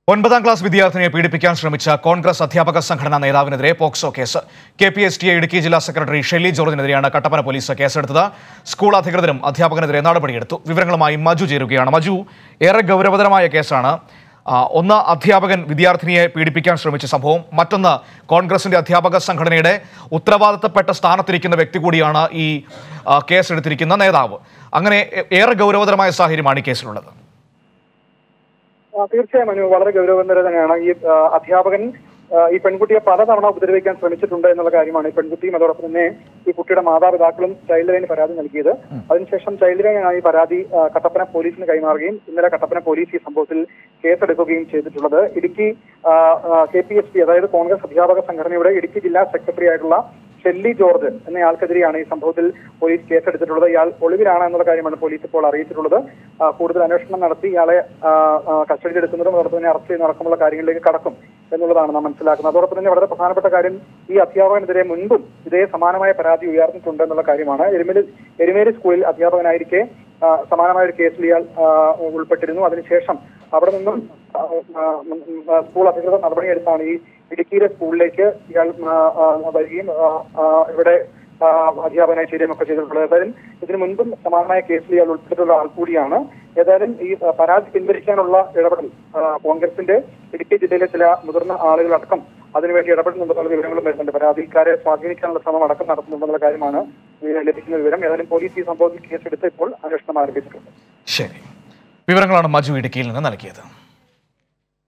ഒൻപതാം ക്ലാസ് വിദ്യാർത്ഥിനിയെ പീഡിപ്പിക്കാൻ ശ്രമിച്ച കോൺഗ്രസ് അധ്യാപക സംഘടനാ നേതാവിനെതിരെ POCSO case K P S T A Idukki ജില്ലാ സെക്രട്ടറി ഷെല്ലി ജോർജിനെതിരെയാണ് കട്ടപ്പന പോലീസ് കേസെടുത്തത് സ്കൂൾ അധികൃതരും അധ്യാപകനെതിരെ നടപടിയെടുത്തു വിവരങ്ങളുമായി മജു ചേരുകയാണ് മജു ഏറെ ഗൗരവതരമായ കേസാണ് ആ, ഒന്ന് അധ്യാപകൻ വിദ്യാർത്ഥിനിയെ പീഡിപ്പിക്കാൻ ശ്രമിച്ച സംഭവം മറ്റൊന്ന് കോൺഗ്രസിന്റെ അധ്യാപക സംഘടനയുടെ ഉത്തരവാദിത്തപ്പെട്ട സ്ഥാനത്തിരിക്കുന്ന വ്യക്തി കൂടിയാണ് ഈ ആ, കേസെടുത്തിരിക്കുന്ന നേതാവ് അങ്ങനെ ഏ- ഏറെ ഗൗരവതരമായ സാഹചര്യമാണ് ഈ കേസിലുള്ളത് ആ, തീർച്ചയായും അനു വളരെ ഗൗരവതര തന്നെയാണ് ഈ ആ, അധ്യാപകൻ ആ, ഈ പെൺകുട്ടിയെ പലതവണ ഉപദ്രവിക്കാൻ ശ്രമിച്ചിട്ടുണ്ട് എന്നുള്ള കാര്യമാണ് ഈ പെൺകുട്ടിയും അതോടൊപ്പം തന്നെ ഈ കുട്ടിയുടെ മാതാപിതാക്കളും ചൈൽഡ് ലൈന് പരാതി നൽകിയത് അതിനുശേഷം ചൈൽഡ് ലൈനാണ് ഈ പരാതി ആ, കട്ടപ്പന പോലീസിന് കൈമാറുകയും ഇന്നലെ കട്ടപ്പന പോലീസ് ഈ സംഭവത്തിൽ കേസെടുക്കുകയും ചെയ്തിട്ടുള്ളത് Idukki K P S P അതായത് കോൺഗ്രസ് അധ്യാപക സംഘടനയുടെ ഇടുക്കി ജില്ലാ സെക്രട്ടറി ആയിട്ടുള്ള ഷെല്ലി ജോർജ് എന്നയാൾക്കെതിരെയാണ് ഈ സംഭവത്തിൽ പോലീസ് കേസെടുത്തിട്ടുള്ളത് ഇയാൾ ഒളിവിലാണ് എന്നുള്ള കാര്യമാണ് പോലീസ് ഇപ്പോൾ അറിയിച്ചിട്ടുള്ളത് ആ, കൂടുതൽ അന്വേഷണം നടത്തി ഇയാളെ ആ, ആ, കസ്റ്റഡിയിലെടുക്കുന്നതും അതോടൊപ്പം തന്നെ അറസ്റ്റ് ചെയ്യുന്ന അടക്കമുള്ള കാര്യങ്ങളിലേക്ക് കടക്കും എന്നുള്ളതാണ് നാം മനസ്സിലാക്കുന്നത് അതോടൊപ്പം തന്നെ വളരെ പ്രധാനപ്പെട്ട കാര്യം ഈ അധ്യാപകനെതിരെ മുൻപും ഇതേ സമാനമായ പരാതി ഉയർന്നിട്ടുണ്ട് എന്നുള്ള കാര്യമാണ് എരുമേലി എരുമേലി സ്കൂളിൽ അധ്യാപകനായിരിക്കെ ആ, സമാനമായ ഒരു കേസിൽ ഇയാൾ ആ, ഉൾപ്പെട്ടിരുന്നു അതിനുശേഷം അവിടെ നിന്നും ആ, ആ, ഉം, ഉം, ആ, സ്കൂൾ അധികൃതർ നടപടിയെടുത്താണ് ഈ ഇടുക്കിയിലെ സ്കൂളിലേക്ക് ഇയാൾ ആ, ആ, വരികയും ആ, ആ, ഇവിടെ ആ, അധ്യാപകനായി ചേരുകയും ഒക്കെ ചെയ്തിട്ടുള്ളത് ഏതായാലും ഇതിനു മുൻപും സമാനമായ കേസിൽ ഇയാൾ ഉൾപ്പെട്ടിട്ടുള്ള ആൾ കൂടിയാണ് ഏതായാലും ഈ ആ, പരാതി പിൻവലിക്കാനുള്ള ഇടപെടൽ ആ, കോൺഗ്രസിന്റെ ഇടുക്കി ജില്ലയിലെ ചില മുതിർന്ന ആളുകളടക്കം അതിനുവേണ്ടി ഇടപെടുന്നുണ്ടെന്നുള്ള വിവരങ്ങളും വരുന്നുണ്ട് പരാതിക്കാരെ സ്വാധീനിക്കാനുള്ള ശ്രമം അടക്കം നടത്തുന്നുണ്ടെന്നുള്ള കാര്യമാണ് ഈ ലഭിക്കുന്ന വിവരം ഏതായാലും പോലീസ് ഈ സംഭവത്തിൽ കേസെടുത്ത് ഇപ്പോൾ അന്വേഷണം ആരംഭിച്ചിട്ടുണ്ട് ശരി വിവരങ്ങളാണ് മജു ഇടുക്കിയിൽ നിന്ന് നൽകിയത്